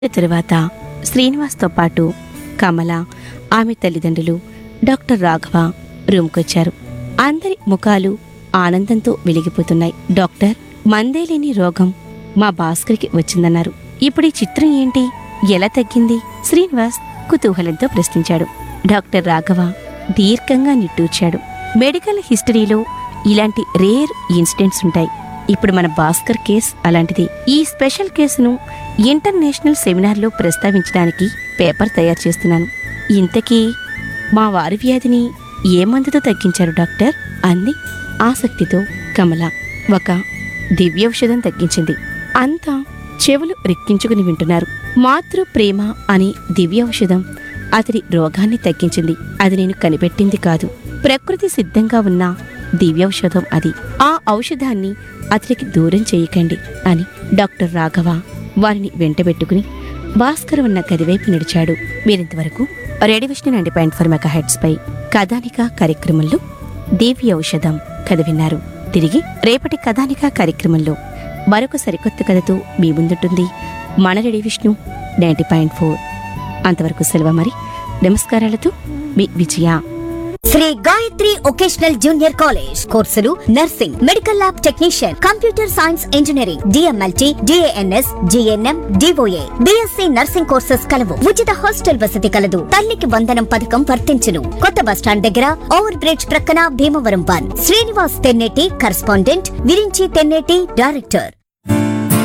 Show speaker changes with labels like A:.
A: తరువాత శ్రీనివాస్తో పాటు కమల ఆమె తల్లిదండ్రులు డాక్టర్ రాఘవ రూమ్కొచ్చారు అందరి ముఖాలు ఆనందంతో వెలిగిపోతున్నాయి డాక్టర్ మందేలేని రోగం మా భాస్కర్కి వచ్చిందన్నారు ఇప్పుడు ఈ చిత్రం ఏంటి ఎలా తగ్గింది శ్రీనివాస్ కుతూహలంతో ప్రశ్నించాడు డాక్టర్ రాఘవ దీర్ఘంగా నిట్టూర్చాడు మెడికల్ హిస్టరీలో ఇలాంటి రేర్ ఇన్సిడెంట్స్ ఉంటాయి ఇప్పుడు మన భాస్కర్ కేస్ అలాంటిది ఈ స్పెషల్ కేసును ఇంటర్నేషనల్ సెమినార్లో ప్రస్తావించడానికి పేపర్ తయారు చేస్తున్నాను ఇంతకీ మా వారి వ్యాధిని ఏ మందుతో తగ్గించారు డాక్టర్ అంది ఆసక్తితో కమల ఒక దివ్యౌషధం తగ్గించింది అంతా చెవులు రెక్కించుకుని వింటున్నారు మాతృ ప్రేమ అనే దివ్యౌషధం అతడి రోగాన్ని తగ్గించింది అది నేను కనిపెట్టింది కాదు ప్రకృతి సిద్ధంగా ఉన్న దివ్యౌషధం అది ఆ ఔషధాన్ని అతడికి దూరం చేయకండి అని డాక్టర్ రాఘవ వారిని వెంటబెట్టుకుని భాస్కర్ ఉన్న గదివైపు నడిచాడు మీరింతవరకు radio Vishnu ninety point four mega hertz పై కథానిక కార్యక్రమంలో దివ్య ఔషధం కథ విన్నారు తిరిగి రేపటి కథానిక కార్యక్రమంలో మరొక సరికొత్త కథతో మీ ముందుంటుంది మన radio Vishnu ninety point four అంతవరకు సెలవు మరి నమస్కారాలతో మీ Vijaya
B: Sri Gayatri vocational junior college courses nursing medical lab technician computer science engineering DMLT DNS GNM DOA BSc nursing courses కలవు ఉచిత హాస్టల్ వసతి కలదు తల్లికి వందనం పథకం వర్తించును కొత్త బస్టాండ్ దగ్గర ఓవర్ బ్రిడ్జ్ ప్రక్కన Bhimavaram one Srinivas Tenneti correspondent Virinchi Tenneti director